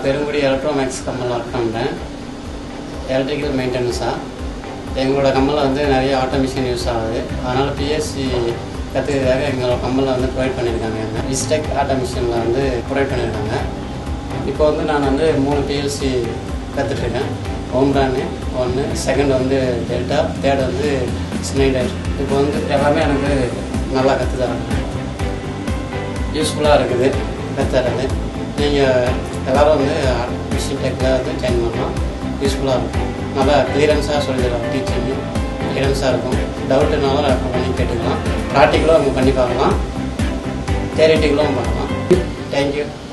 பெருங்குடி எலக்ட்ரோமேக்ஸ் கம்பெனியில் ஒர்க் பண்ணுறேன் எலக்ட்ரிக்கல் மெயின்டெனன்ஸாக எங்களோட கம்பெனியில் வந்து நிறைய ஆட்டோமேஷன் யூஸ் ஆகுது அதனால் பிஎஸ்சி கற்றுக்கிறதுக்காக எங்களோட கம்பெனியில் வந்து ப்ரொவைட் பண்ணியிருக்காங்க என்ன விஸ்டெக் ஆட்டோமேஷனில் வந்து ப்ரொவைட் பண்ணியிருக்காங்க இப்போ வந்து நான் வந்து மூணு பிஎல்சி கற்றுட்ருக்கேன் ஓம்ரானு ஒன்று செகண்ட் வந்து டெல்டா தேர்ட் வந்து ஸ்னைடர் இப்போ வந்து எல்லாமே எனக்கு நல்லா கற்று தராங்க யூஸ்ஃபுல்லாக இருக்குது கற்றுறது நீங்கள் எல்லோரும் வந்து மிஷின் டெக்கில் வந்து ஜாயின் பண்ணலாம் யூஸ்ஃபுல்லாக இருக்கும் நல்லா கிளியரன்ஸாக சொல்லி தருவாங்க டீச்சிங்கு கிளியரன்ஸாக இருக்கும் டவுட்டுனாலும் ரெஃபர் பண்ணி கேட்டுக்கலாம் ப்ராக்டிக்கலும் அவங்க பண்ணி பார்க்கலாம் தேரிட்டிக்கலும் பண்ணலாம் தேங்க்யூ